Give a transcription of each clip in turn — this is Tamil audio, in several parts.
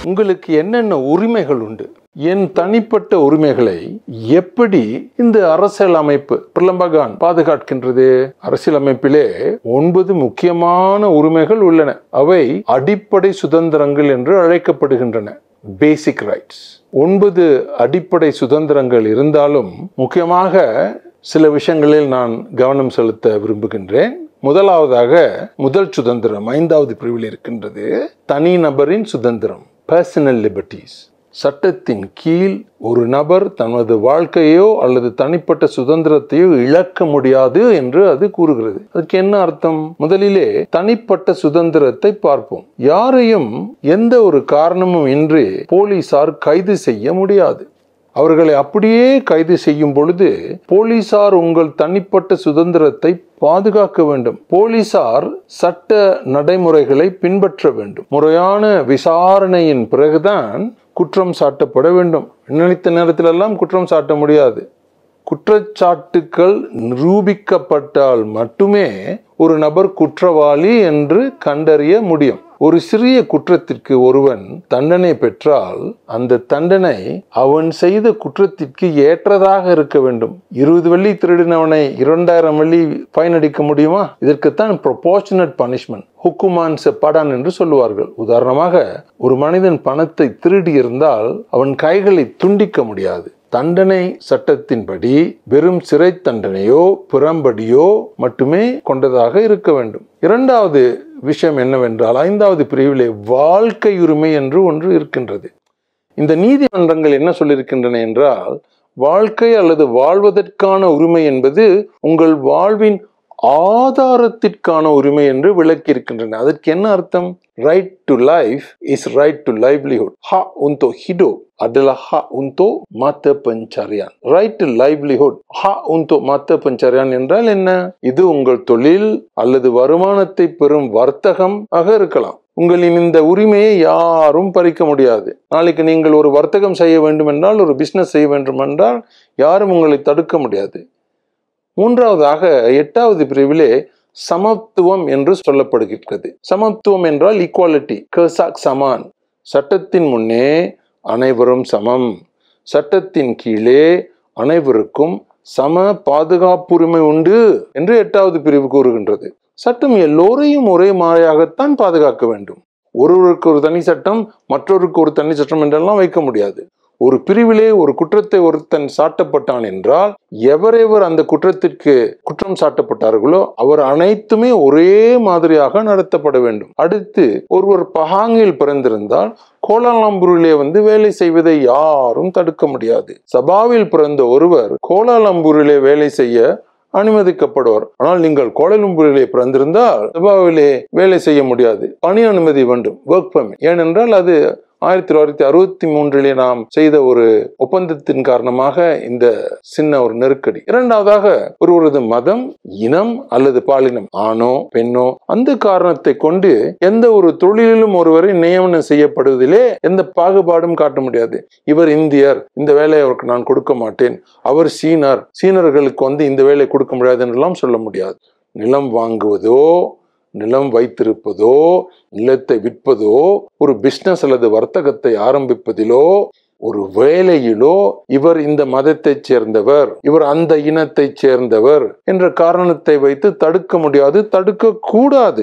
உங்களுக்கு என்னென்ன உரிமைகள் உண்டு என் தனிப்பட்ட உரிமைகளை எப்படி இந்த அரசியல் அமைப்பு பிரலம்பகான் பாதுகாக்கின்றது அரசியல் அமைப்பிலே ஒன்பது முக்கியமான உரிமைகள் உள்ளன அவை அடிப்படை சுதந்திரங்கள் என்று அழைக்கப்படுகின்றன பேசிக் ரைட்ஸ் ஒன்பது அடிப்படை சுதந்திரங்கள் இருந்தாலும் முக்கியமாக சில விஷயங்களில் நான் கவனம் செலுத்த விரும்புகின்றேன் முதலாவதாக முதல் சுதந்திரம் ஐந்தாவது பிரிவில் இருக்கின்றது தனிநபரின் சுதந்திரம் பர்சனல் லிபர்ட்டிஸ் சட்டத்தின் கீழ் ஒரு நபர் தனது வாழ்க்கையோ அல்லது தனிப்பட்ட சுதந்திரத்தையோ இழக்க முடியாது என்று அது கூறுகிறது அதுக்கு என்ன அர்த்தம் முதலிலே தனிப்பட்ட சுதந்திரத்தை பார்ப்போம் யாரையும் எந்த ஒரு காரணமும் இன்றி போலீசார் கைது செய்ய முடியாது அவர்களை அப்படியே கைது செய்யும் பொழுது போலீசார் உங்கள் தனிப்பட்ட சுதந்திரத்தை பாதுகாக்க வேண்டும் போலீசார் சட்ட நடைமுறைகளை பின்பற்ற வேண்டும் முறையான விசாரணையின் பிறகுதான் குற்றம் சாட்டப்பட வேண்டும் நினைத்த நேரத்திலெல்லாம் குற்றம் சாட்ட முடியாது குற்றச்சாட்டுக்கள் நிரூபிக்கப்பட்டால் மட்டுமே ஒரு நபர் குற்றவாளி என்று கண்டறிய முடியும் ஒரு சிறிய குற்றத்திற்கு ஒருவன் தண்டனை பெற்றால் அந்த தண்டனை அவன் செய்த குற்றத்திற்கு ஏற்றதாக இருக்க வேண்டும் இருபது வெள்ளி திருடினவனை இரண்டாயிரம் வெள்ளி ஃபைன் அடிக்க முடியுமா இதற்குத்தான் ப்ரொபோர்ஷனட் பனிஷ்மெண்ட் ஹுக்குமான்ஸ் படான் என்று சொல்லுவார்கள் உதாரணமாக ஒரு மனிதன் பணத்தை திருடி இருந்தால் அவன் கைகளை துண்டிக்க முடியாது தண்டனை சட்டத்தின்படி வெறும் சிறை தண்டனையோ புறம்படியோ மட்டுமே கொண்டதாக இருக்க வேண்டும் இரண்டாவது விஷயம் என்னவென்றால் ஐந்தாவது பிரிவிலே வாழ்க்கை உரிமை என்று ஒன்று இருக்கின்றது இந்த நீதிமன்றங்கள் என்ன சொல்லியிருக்கின்றன என்றால் வாழ்க்கை அல்லது வாழ்வதற்கான உரிமை என்பது உங்கள் வாழ்வின் ஆதாரத்திற்கான உரிமை என்று விளக்கி இருக்கின்றன அதற்கு என்ன அர்த்தம் right to life is right to livelihood ஹா உந்தோ ஹிடோ adalah hak untuk mata pencarian. Right to livelihood. Hak untuk mata pencarian என்றால் என்ன இது உங்கள் தொழில் அல்லது வருமானத்தை பெறும் வர்த்தகம் ஆக இருக்கலாம் உங்களின் இந்த உரிமையை யாரும் பறிக்க முடியாது நாளைக்கு நீங்கள் ஒரு வர்த்தகம் செய்ய வேண்டும் என்றால் ஒரு பிசினஸ் செய்ய வேண்டும் என்றால் யாரும் உங்களை தடுக்க முடியாது மூன்றாவதாக எட்டாவது பிரிவிலே சமத்துவம் என்று சொல்லப்படுகிறது சமத்துவம் என்றால் ஈக்குவாலிட்டி கர்சாக் சமான் சட்டத்தின் முன்னே அனைவரும் சமம் சட்டத்தின் கீழே அனைவருக்கும் சம பாதுகாப்புரிமை உண்டு என்று எட்டாவது பிரிவு கூறுகின்றது சட்டம் எல்லோரையும் ஒரே மாதிரியாகத்தான் பாதுகாக்க வேண்டும் ஒருவருக்கு ஒரு தனி சட்டம் மற்றொருக்கு ஒரு தனி சட்டம் என்றெல்லாம் வைக்க முடியாது ஒரு பிரிவிலே ஒரு குற்றத்தை ஒருத்தன் சாட்டப்பட்டான் என்றால் எவரெவர் அந்த குற்றத்திற்கு குற்றம் சாட்டப்பட்டார்களோ அவர் அனைத்துமே ஒரே மாதிரியாக நடத்தப்பட வேண்டும் அடுத்து ஒருவர் பஹாங்கில் பிறந்திருந்தால் கோலாலம்பூரிலே வந்து வேலை செய்வதை யாரும் தடுக்க முடியாது சபாவில் பிறந்த ஒருவர் கோலாலம்பூரிலே வேலை செய்ய அனுமதிக்கப்படுவார் ஆனால் நீங்கள் கோலாலம்பூரிலே பிறந்திருந்தால் சபாவிலே வேலை செய்ய முடியாது பணி அனுமதி வேண்டும் ஒர்க் பர்மிட் ஏனென்றால் அது ஆயிரத்தி தொள்ளாயிரத்தி அறுபத்தி மூன்றிலே நாம் செய்த ஒரு ஒப்பந்தத்தின் காரணமாக இந்த சின்ன ஒரு நெருக்கடி இரண்டாவதாக ஒருவரது மதம் இனம் அல்லது பாலினம் ஆணோ பெண்ணோ அந்த காரணத்தை கொண்டு எந்த ஒரு தொழிலிலும் ஒருவரை நியமனம் செய்யப்படுவதிலே எந்த பாகுபாடும் காட்ட முடியாது இவர் இந்தியர் இந்த வேலையை அவருக்கு நான் கொடுக்க மாட்டேன் அவர் சீனர் சீனர்களுக்கு வந்து இந்த வேலை கொடுக்க முடியாது என்றெல்லாம் சொல்ல முடியாது நிலம் வாங்குவதோ நிலம் வைத்திருப்பதோ நிலத்தை விற்பதோ ஒரு பிசினஸ் அல்லது வர்த்தகத்தை ஆரம்பிப்பதிலோ ஒரு வேலையிலோ இவர் இந்த மதத்தைச் சேர்ந்தவர் இவர் அந்த இனத்தைச் சேர்ந்தவர் என்ற காரணத்தை வைத்து தடுக்க முடியாது தடுக்க கூடாது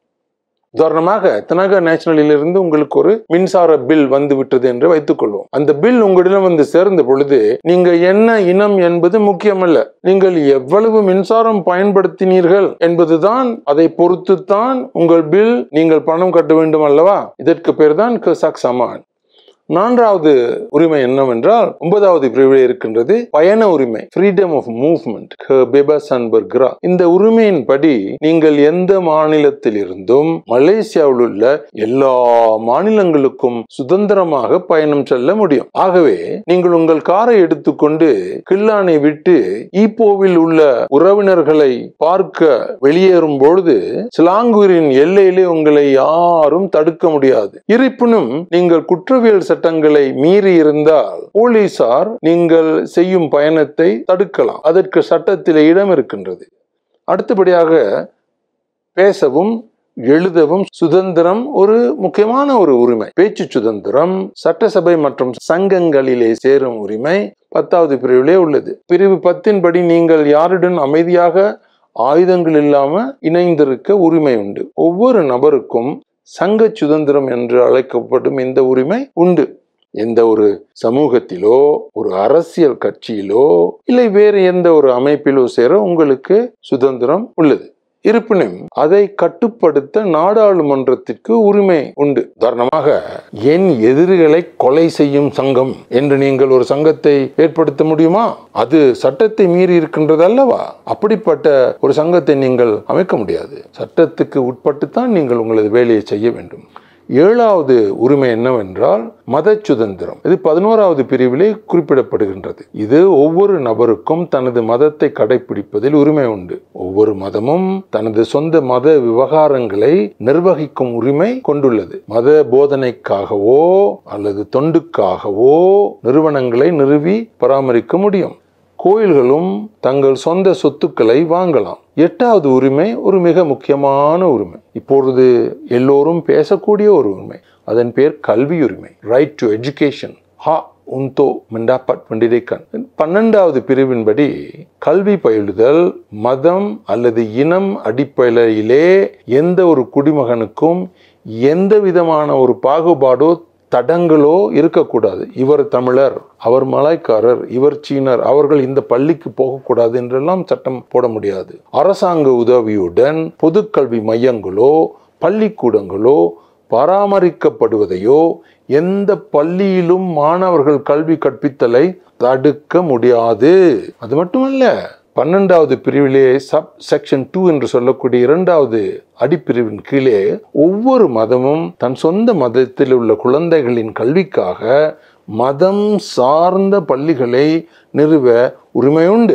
உதாரணமாக தனக நேஷனலிலிருந்து உங்களுக்கு ஒரு மின்சார பில் வந்து விட்டது என்று வைத்துக் கொள்வோம் அந்த பில் உங்களிடம் வந்து சேர்ந்த பொழுது நீங்க என்ன இனம் என்பது முக்கியமல்ல நீங்கள் எவ்வளவு மின்சாரம் பயன்படுத்தினீர்கள் என்பதுதான் அதை பொறுத்து தான் உங்கள் பில் நீங்கள் பணம் கட்ட வேண்டும் அல்லவா இதற்கு பேர் தான் கசாக் சமான் நான்காவது உரிமை என்னவென்றால் ஒன்பதாவது பிரிவில் இருக்கின்றது பயண உரிமை ஃப்ரீடம் ஆஃப் மூவ்மெண்ட் பெபசன்பர்க்ரா இந்த உரிமையின் படி நீங்கள் எந்த மாநிலத்தில் இருந்தும் மலேசியாவில் உள்ள எல்லா மாநிலங்களுக்கும் சுதந்திரமாக பயணம் செல்ல முடியும் ஆகவே நீங்கள் உங்கள் காரை எடுத்துக்கொண்டு கில்லானை விட்டு ஈப்போவில் உள்ள உறவினர்களை பார்க்க வெளியேறும் பொழுது சிலாங்கூரின் எல்லையிலே உங்களை யாரும் தடுக்க முடியாது இருப்பினும் நீங்கள் குற்றவியல் சட்டங்களை மீறி இருந்தால் போலீசார் நீங்கள் செய்யும் பயணத்தை தடுக்கலாம் அதற்கு சட்டத்திலே இடம் இருக்கின்றது அடுத்தபடியாக பேசவும் எழுதவும் சுதந்திரம் ஒரு முக்கியமான ஒரு உரிமை பேச்சு சுதந்திரம் சட்டசபை மற்றும் சங்கங்களிலே சேரும் உரிமை பத்தாவது பிரிவிலே உள்ளது பிரிவு பத்தின்படி நீங்கள் யாருடன் அமைதியாக ஆயுதங்கள் இல்லாம இணைந்திருக்க உரிமை உண்டு ஒவ்வொரு நபருக்கும் சங்க சுதந்திரம் என்று அழைக்கப்படும் இந்த உரிமை உண்டு எந்த ஒரு சமூகத்திலோ ஒரு அரசியல் கட்சியிலோ இல்லை வேறு எந்த ஒரு அமைப்பிலோ சேர உங்களுக்கு சுதந்திரம் உள்ளது இருப்பினும் அதை கட்டுப்படுத்த நாடாளுமன்றத்திற்கு உரிமை உண்டு உதாரணமாக என் எதிரிகளை கொலை செய்யும் சங்கம் என்று நீங்கள் ஒரு சங்கத்தை ஏற்படுத்த முடியுமா அது சட்டத்தை மீறி இருக்கின்றது அல்லவா அப்படிப்பட்ட ஒரு சங்கத்தை நீங்கள் அமைக்க முடியாது சட்டத்துக்கு உட்பட்டு தான் நீங்கள் உங்களது வேலையை செய்ய வேண்டும் ஏழாவது உரிமை என்னவென்றால் மத சுதந்திரம் இது பதினோராவது பிரிவிலே குறிப்பிடப்படுகின்றது இது ஒவ்வொரு நபருக்கும் தனது மதத்தை கடைபிடிப்பதில் உரிமை உண்டு ஒவ்வொரு மதமும் தனது சொந்த மத விவகாரங்களை நிர்வகிக்கும் உரிமை கொண்டுள்ளது மத போதனைக்காகவோ அல்லது தொண்டுக்காகவோ நிறுவனங்களை நிறுவி பராமரிக்க முடியும் கோயில்களும் தங்கள் சொந்த சொத்துக்களை வாங்கலாம் எட்டாவது உரிமை ஒரு மிக முக்கியமான உரிமை இப்பொழுது எல்லோரும் பேசக்கூடிய ஒரு உரிமை அதன் பேர் கல்வி உரிமை ரைட் டு எஜுகேஷன் ஹா உந்தோ மெண்டாபட் பண்டிதைக்கன் பன்னெண்டாவது பிரிவின்படி கல்வி பயிலுதல் மதம் அல்லது இனம் அடிப்படையிலே எந்த ஒரு குடிமகனுக்கும் எந்த விதமான ஒரு பாகுபாடோ தடங்களோ இருக்கக்கூடாது இவர் தமிழர் அவர் மலாய்க்காரர் இவர் சீனர் அவர்கள் இந்த பள்ளிக்கு போகக்கூடாது என்றெல்லாம் சட்டம் போட முடியாது அரசாங்க உதவியுடன் பொதுக்கல்வி மையங்களோ பள்ளிக்கூடங்களோ பராமரிக்கப்படுவதையோ எந்த பள்ளியிலும் மாணவர்கள் கல்வி கற்பித்தலை தடுக்க முடியாது அது மட்டுமல்ல பன்னெண்டாவது பிரிவிலே சப் செக்ஷன் டூ என்று சொல்லக்கூடிய இரண்டாவது அடிப்பிரிவின் கீழே ஒவ்வொரு மதமும் தன் சொந்த மதத்தில் உள்ள குழந்தைகளின் கல்விக்காக மதம் சார்ந்த பள்ளிகளை நிறுவ உரிமை உண்டு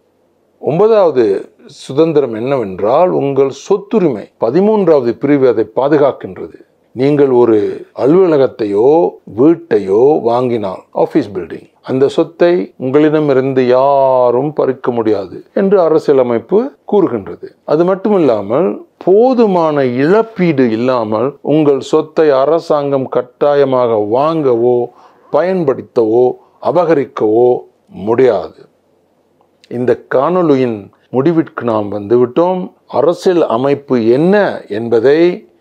ஒன்பதாவது சுதந்திரம் என்னவென்றால் உங்கள் சொத்துரிமை பதிமூன்றாவது பிரிவு அதை பாதுகாக்கின்றது நீங்கள் ஒரு அலுவலகத்தையோ வீட்டையோ வாங்கினால் ஆபீஸ் பில்டிங் அந்த சொத்தை உங்களிடமிருந்து யாரும் பறிக்க முடியாது என்று அரசியலமைப்பு கூறுகின்றது அது மட்டுமில்லாமல் போதுமான இழப்பீடு இல்லாமல் உங்கள் சொத்தை அரசாங்கம் கட்டாயமாக வாங்கவோ பயன்படுத்தவோ அபகரிக்கவோ முடியாது இந்த காணொலியின் முடிவிற்கு நாம் வந்துவிட்டோம் அரசியல் அமைப்பு என்ன என்பதை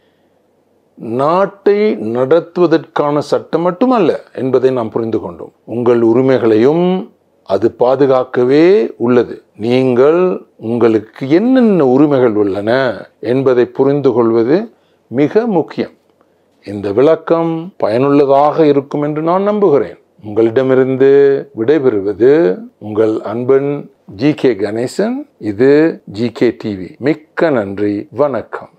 நாட்டை நடத்துவதற்கான சட்டம் மட்டுமல்ல என்பதை நாம் புரிந்து கொண்டோம் உங்கள் உரிமைகளையும் அது பாதுகாக்கவே உள்ளது நீங்கள் உங்களுக்கு என்னென்ன உரிமைகள் உள்ளன என்பதை புரிந்து கொள்வது மிக முக்கியம் இந்த விளக்கம் பயனுள்ளதாக இருக்கும் என்று நான் நம்புகிறேன் உங்களிடமிருந்து விடைபெறுவது உங்கள் அன்பன் ஜி கே கணேசன் இது ஜி கே டிவி மிக்க நன்றி வணக்கம்